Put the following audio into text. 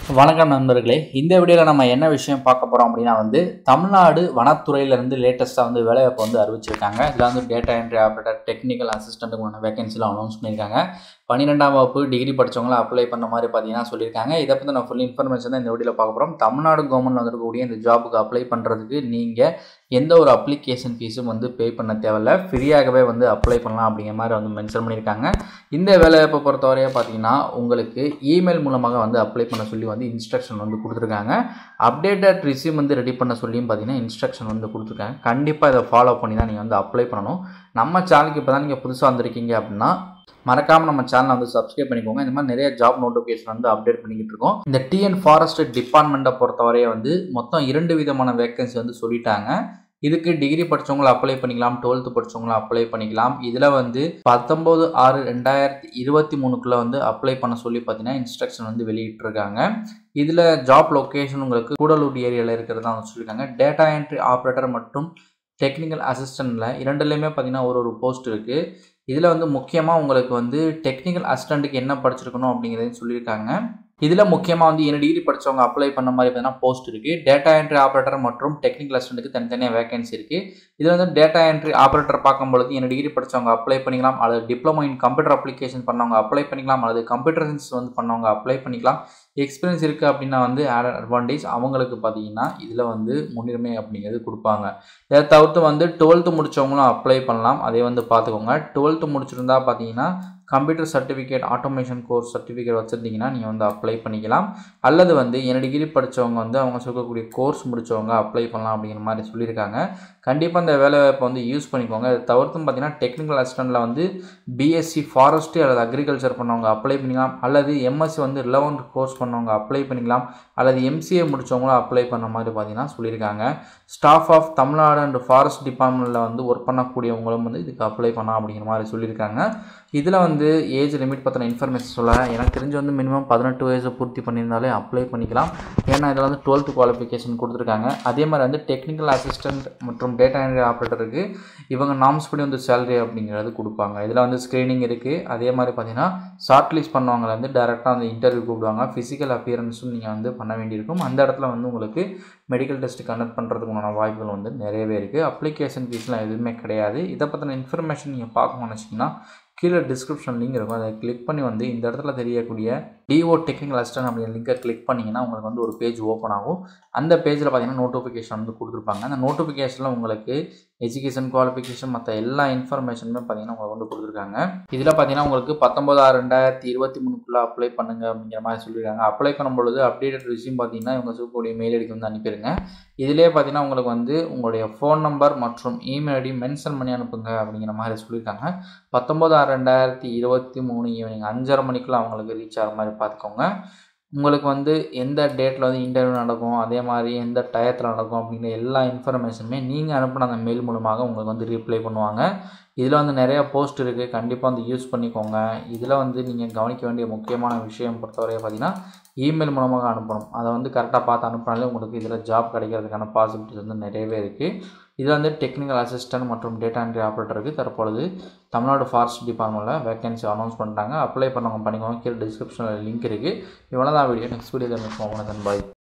வணக்கம் நண்பர்களே இந்த வீடியோவில் நம்ம என்ன விஷயம் பார்க்க போகிறோம் அப்படின்னா வந்து தமிழ்நாடு வனத்துறையிலேருந்து லேட்டஸ்ட்டாக வந்து வேலைவாய்ப்பு வந்து அறிவிச்சிருக்காங்க இதில் வந்து டேட்டா என்ட்ரி ஆப்ரேட்டர் டெக்னிக்கல் அசிஸ்டண்ட்டுக்கான வேகன்சிலாம் அனௌன்ஸ் பண்ணியிருக்காங்க பன்னிரெண்டாம் வகுப்பு டிகிரி படித்தவங்களும் அப்ளை பண்ண மாதிரி பார்த்தீங்கன்னா சொல்லியிருக்காங்க இதை பற்றி நான் ஃபுல் இன்ஃபர்மேஷன் தான் இந்த வீடியோவில் பார்க்க போகிறோம் தமிழ்நாடு கவர்மெண்ட் வந்துருக்கக்கூடிய இந்த ஜாபுக்கு அப்ளை பண்ணுறதுக்கு நீங்கள் எந்த ஒரு அப்ளிகேஷன் ஃபீஸும் வந்து பே பண்ண தேவையில்ல ஃப்ரீயாகவே வந்து அப்ளை பண்ணலாம் அப்படிங்கிற மாதிரி வந்து மென்ஷன் பண்ணியிருக்காங்க இந்த வேலைவாய்ப்பை பொறுத்தவரையை பார்த்தீங்கன்னா உங்களுக்கு இமெயில் மூலமாக வந்து அப்ளை பண்ண சொல்லி வந்து இன்ஸ்ட்ரக்ஷன் வந்து கொடுத்துருக்காங்க அப்டேட்டட் ரிசியூம் வந்து ரெடி பண்ண சொல்லியும் பார்த்தீங்கன்னா இன்ஸ்ட்ரக்ஷன் வந்து கொடுத்துருக்காங்க கண்டிப்பாக இதை ஃபாலோ பண்ணி தான் நீங்கள் வந்து அப்ளை பண்ணணும் நம்ம சேனலுக்கு இப்போ தான் நீங்கள் புதுசாக வந்திருக்கீங்க அப்படின்னா மறக்காமல் நம்ம சேனலை வந்து சப்ஸ்கிரைப் பண்ணிக்கோங்க இந்த மாதிரி நிறைய ஜாப் நோட்டிஃபிகேஷன் வந்து அப்டேட் பண்ணிக்கிட்டு இருக்கோம் இந்த டிஎன் ஃபாரஸ்ட் டிபார்ட்மெண்ட்டை பொறுத்தவரையே வந்து மொத்தம் இரண்டு விதமான வேகன்சி வந்து சொல்லிட்டாங்க இதுக்கு டிகிரி படித்தவங்களும் அப்ளை பண்ணிக்கலாம் டுவெல்த்து படித்தவங்களும் அப்ளை பண்ணிக்கலாம் இதில் வந்து பத்தொம்போது ஆறு ரெண்டாயிரத்தி இருபத்தி மூணுக்குள்ளே வந்து அப்ளை பண்ண சொல்லி பார்த்தீங்கன்னா இன்ஸ்ட்ரக்ஷன் வந்து வெளியிட்டிருக்காங்க இதில் ஜாப் லொக்கேஷன் உங்களுக்கு கூடலூர் ஏரியாவில் இருக்கிறதா வந்து சொல்லியிருக்காங்க டேட்டா என்ட்ரி ஆப்ரேட்டர் மற்றும் டெக்னிக்கல் அசிஸ்டண்ட்டில் இரண்டுலேயுமே பார்த்தீங்கன்னா ஒரு ஒரு போஸ்ட் இருக்குது இதில் வந்து முக்கியமாக உங்களுக்கு வந்து டெக்னிக்கல் அசிஸ்டண்ட்டுக்கு என்ன படிச்சிருக்கணும் அப்படிங்கிறதையும் சொல்லியிருக்காங்க இதில் முக்கியமாக வந்து என்ன டிகிரி படித்தவங்க அப்ளை பண்ண மாதிரி பார்த்தீங்கன்னா போஸ்ட் இருக்குது டேட்டா என்ட்ரி ஆப்ரேட்டர் மற்றும் டெக்னிக்கல் அசிஸ்டண்ட்டுக்கு தனித்தனியாக வேகன்சி இருக்குது இதில் வந்து டேட்டா என்ட்ரி ஆப்ரேட்டர் பார்க்கும்பொழுது என்ன டிகிரி படித்தவங்க அப்ளை பண்ணிக்கலாம் அல்லது டிப்ளமோ இன் கம்ப்யூட்டர் அப்ளிகேஷன் பண்ணவங்க அப்ளை பண்ணிக்கலாம் அல்லது கம்ப்யூட்டர் சயின்ஸ் வந்து பண்ணவங்க அப்ளை பண்ணிக்கலாம் எக்ஸ்பீரியன்ஸ் இருக்குது அப்படின்னா வந்து ஆட் அட்வான்டேஜ் அவங்களுக்கு பார்த்தீங்கன்னா இதில் வந்து முன்னுரிமை அப்படிங்கிறது கொடுப்பாங்க இதை தவிர்த்து வந்து டுவெல்த்து முடித்தவங்களும் அப்ளை பண்ணலாம் அதே வந்து பார்த்துக்கோங்க டுவெல்த்து முடிச்சிருந்தா பார்த்தீங்கன்னா computer certificate automation course certificate வச்சுருந்தீங்கன்னா நீங்கள் வந்து அப்ளை பண்ணிக்கலாம் அல்லது வந்து என்ன டிகிரி படித்தவங்க வந்து அவங்க சொல்லக்கூடிய கோர்ஸ் முடித்தவங்க அப்ளை பண்ணலாம் அப்படிங்கிற மாதிரி சொல்லியிருக்காங்க கண்டிப்பாக இந்த வேலைவாய்ப்பை வந்து யூஸ் பண்ணிக்கோங்க அதை தவிர்த்தும் பார்த்தீங்கன்னா டெக்னிக்கல் அசிஸ்டண்ட்டில் வந்து பிஎஸ்சி ஃபாரஸ்ட்ரி அல்லது அக்ரிகல்ச்சர் பண்ணவங்க அப்ளை பண்ணிக்கலாம் அல்லது எம்எஸ்சி வந்து ரிலவன்ட் கோர்ஸ் பண்ணவங்க அப்ளை பண்ணிக்கலாம் அல்லது எம்சிஏ முடித்தவங்களும் அப்ளை பண்ண மாதிரி பார்த்தீங்கன்னா சொல்லியிருக்காங்க staff of Tamil Nadu and forest டிபார்ட்மெண்ட்டில் வந்து ஒர்க் பண்ணக்கூடியவங்களும் வந்து இதுக்கு அப்ளை பண்ணலாம் அப்படிங்கிற மாதிரி சொல்லியிருக்காங்க இதில் வந்து ஏஜ் லிமிட் பற்றின இன்ஃபர்மேஷன் சொல்ல எனக்கு தெரிஞ்சு வந்து மினிமம் பதினெட்டு வயசு பூர்த்தி பண்ணியிருந்தாலே அப்ளை பண்ணிக்கலாம் ஏன்னா இதில் வந்து டுவெல்த்து குவாலிஃபிகேஷன் கொடுத்துருக்காங்க அதே மாதிரி வந்து டெக்னிக்கல் அசிஸ்டன்ட் மற்றும் டேட்டா என்ட்ரி ஆப்ரேட்டருக்கு இவங்க நாம்ஸ் படி வந்து சேலரி அப்படிங்கிறது கொடுப்பாங்க இதில் வந்து ஸ்க்ரீனிங் இருக்குது அதே மாதிரி பார்த்தீங்கன்னா ஷார்ட் லிஸ்ட் பண்ணவங்களை வந்து டேரெக்டாக வந்து இன்டர்வியூ கூப்பிடுவாங்க ஃபிசிக்கல் அப்பியரன்ஸும் நீங்கள் வந்து பண்ண வேண்டியிருக்கும் அந்த இடத்துல வந்து உங்களுக்கு மெடிக்கல் டெஸ்ட் கண்டக்ட் பண்ணுறதுக்குண்டான வாய்ப்புகள் வந்து நிறையவே இருக்குது அப்ளிகேஷன் ஃபீஸ்லாம் எதுவுமே கிடையாது இதை பற்றின இன்ஃபர்மேஷன் நீங்கள் பார்க்கணும்னு வச்சிங்கன்னா கீழே டிஸ்கிரிப்ஷன் லிங்க் இருக்கும் அதை கிளிக் பண்ணி வந்து இந்த இடத்துல தெரியக்கூடிய டிஓ டெக்னிக்கல் அசிஸ்டன்ட் அப்படிங்கிற லிங்கை கிளிக் பண்ணிங்கன்னா உங்களுக்கு வந்து ஒரு பேஜ் ஓப்பன் ஆகும் அந்த பேஜில் பார்த்தீங்கன்னா நோட்டிஃபிகேஷன் வந்து கொடுத்துருப்பாங்க அந்த நோட்டிஃபிகேஷனில் உங்களுக்கு எஜுகேஷன் குவாலிஃபிகேஷன் மற்ற எல்லா இன்ஃபர்மேஷனுமே பார்த்தீங்கன்னா உங்களுக்கு வந்து கொடுத்துருக்காங்க இதில் பார்த்தீங்கன்னா உங்களுக்கு பத்தொம்பது ஆறு ரெண்டாயிரத்தி இருபத்தி மூணுக்குள்ளே அப்ளை பண்ணுங்க அப்படிங்கிற மாதிரி சொல்லியிருக்காங்க அப்ளை பண்ணும்பொழுது அப்டேட்டட் ரிசியூம் பார்த்தீங்கன்னா இவங்க சொல்லக்கூடிய மெயில் ஐடிக்கு வந்து அனுப்பிடுங்க இதிலே பார்த்தீங்கன்னா உங்களுக்கு வந்து உங்களுடைய ஃபோன் நம்பர் மற்றும் இமெயில் ஐடி மென்ஷன் பண்ணி அனுப்புங்க அப்படிங்கிற மாதிரி சொல்லியிருக்காங்க பத்தொம்பது ஆறு ரெண்டாயிரத்தி இருபத்தி மூணு ஈவினிங் அஞ்சரை மணிக்குள்ளே அவங்களுக்கு ரீச் ஆகிற மாதிரி பார்த்துக்கோங்க உங்களுக்கு வந்து எந்த டேட்டில் வந்து இன்டர்வியூ நடக்கும் அதே மாதிரி எந்த டயத்தில் நடக்கும் அப்படிங்கிற எல்லா இன்ஃபர்மேஷனுமே நீங்கள் அனுப்பின அந்த மெயில் மூலமாக உங்களுக்கு வந்து ரீப்ளை பண்ணுவாங்க இதில் வந்து நிறையா போஸ்ட் இருக்குது கண்டிப்பாக வந்து யூஸ் பண்ணிக்கோங்க இதில் வந்து நீங்கள் கவனிக்க வேண்டிய முக்கியமான விஷயம் பொறுத்தவரையை பார்த்தீங்கன்னா இமெயில் மூலமாக அனுப்பணும் அதை வந்து கரெக்டாக பார்த்து அனுப்பினாலே உங்களுக்கு இதில் ஜாப் கிடைக்கிறதுக்கான பாசிபிலிட்டிஸ் வந்து நிறையவே இருக்குது இதில் வந்து டெக்னிக்கல் அசிஸ்டன்ட் மற்றும் டேட்டா என்ட்ரி ஆப்ரேட்டருக்கு தற்பொழுது தமிழ்நாடு ஃபாரஸ்ட் டிபார்ட்மெண்ட்டில் வேகன்சி அனௌன்ஸ் பண்ணிட்டாங்க அப்ளை பண்ணவங்க பண்ணிக்கோங்க கீழே டிஸ்கிரிப்ஷனில் லிங்க் இருக்குது இவ்வளோ தான் வீடியோ நெக்ஸ்ட் வீடியோ பாய்